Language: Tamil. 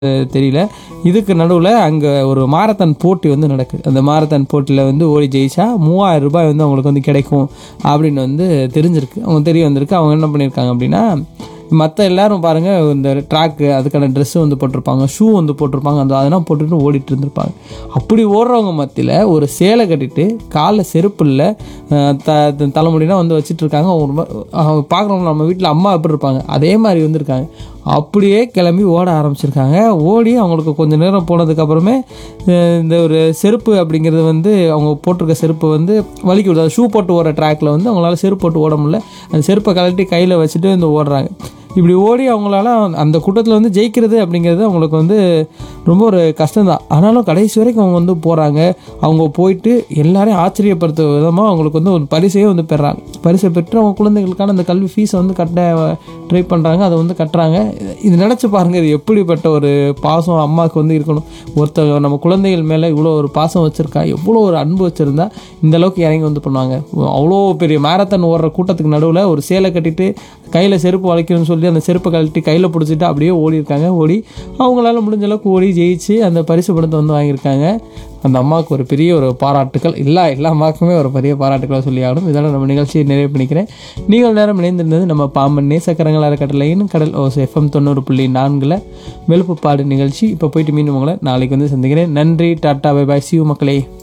அஹ், தெரியல இதுக்கு நடுவில் அங்கே ஒரு மாரத்தான் போட்டி வந்து நடக்குது அந்த மாரத்தான் போட்டியில் வந்து ஓடி ஜெயிச்சா மூவாயிரம் ரூபாய் வந்து அவங்களுக்கு வந்து கிடைக்கும் அப்படின்னு வந்து தெரிஞ்சிருக்கு அவங்க தெரிய வந்திருக்கு அவங்க என்ன பண்ணியிருக்காங்க அப்படின்னா மற்ற எல்லாரும் பாருங்கள் இந்த ட்ராக்கு அதுக்கான ட்ரெஸ்ஸு வந்து போட்டிருப்பாங்க ஷூ வந்து போட்டிருப்பாங்க அந்த அதெல்லாம் போட்டுட்டு ஓடிட்டு இருந்திருப்பாங்க அப்படி ஓடுறவங்க மத்தியில் ஒரு சேலை கட்டிட்டு காலில் செருப்பு இல்லை த த- தலைமுடினா வந்து வச்சுட்டு இருக்காங்க அவங்க ரொம்ப- அவங்க பார்க்குறவங்க நம்ம வீட்டில் அம்மா எப்படி இருப்பாங்க அதே மாதிரி வந்திருக்காங்க அப்படியே கிளம்பி ஓட ஆரம்பிச்சிருக்காங்க ஓடி அவங்களுக்கு கொஞ்சம் நேரம் போனதுக்கப்புறமே இந்த ஒரு செருப்பு அப்படிங்கிறது வந்து அவங்க போட்டிருக்க செருப்பு வந்து வலிக்கு விடுது ஷூ போட்டு ஓடுற ட்ராக்ல வந்து அவங்களால செருப்பு போட்டு ஓட முடியல அந்த செருப்பை கழட்டி கையில் வச்சுட்டு வந்து ஓடுறாங்க இப்படி ஓடி அவங்களால அந்த கூட்டத்தில் வந்து ஜெயிக்கிறது அப்படிங்கிறது அவங்களுக்கு வந்து ரொம்ப ஒரு கஷ்டம்தான் ஆனாலும் கடைசி வரைக்கும் அவங்க வந்து போகிறாங்க அவங்க போயிட்டு எல்லாரையும் ஆச்சரியப்படுத்தும் விதமாக அவங்களுக்கு வந்து ஒரு பரிசையே வந்து பெறாங்க பரிசை பெற்று அவங்க குழந்தைகளுக்கான அந்த கல்வி ஃபீஸை வந்து கட்ட ட்ரை பண்ணுறாங்க அதை வந்து கட்டுறாங்க இது நினச்சி பாருங்க இது எப்படிப்பட்ட ஒரு பாசம் அம்மாவுக்கு வந்து இருக்கணும் ஒருத்தர் நம்ம குழந்தைகள் மேலே இவ்வளோ ஒரு பாசம் வச்சுருக்கா எவ்வளோ ஒரு அன்பு வச்சுருந்தா இந்த அளவுக்கு இறங்கி வந்து பண்ணுவாங்க அவ்வளோ பெரிய மேரத்தான் ஓடுற கூட்டத்துக்கு நடுவில் ஒரு சேலை கட்டிட்டு கையில் செருப்பு வளைக்கணும்னு சொல்லி அந்த செருப்பை கழட்டி கையில் பிடிச்சிட்டு அப்படியே ஓடி இருக்காங்க ஓடி அவங்களால முடிஞ்ச அளவுக்கு ஓடி ஜெயிச்சு அந்த பரிசு பணத்தை வந்து வாங்கியிருக்காங்க அந்த அம்மாவுக்கு ஒரு பெரிய ஒரு பாராட்டுக்கள் எல்லா எல்லா அம்மாவுக்குமே ஒரு பெரிய பாராட்டுக்களை சொல்லி ஆகணும் இதெல்லாம் நம்ம நிகழ்ச்சியை நிறைவு பண்ணிக்கிறேன் நீங்கள் நேரம் இணைந்திருந்தது நம்ம பாம்பன் நேசக்கரங்கள் அறக்கட்டளையின் கடல் ஓஸ் எஃப்எம் தொண்ணூறு புள்ளி நான்கில் வெளுப்புப்பாடு நிகழ்ச்சி இப்போ போயிட்டு மீண்டும் உங்களை நாளைக்கு வந்து சந்திக்கிறேன் நன்றி டாட்டா பை பாய் சியூ மக்களே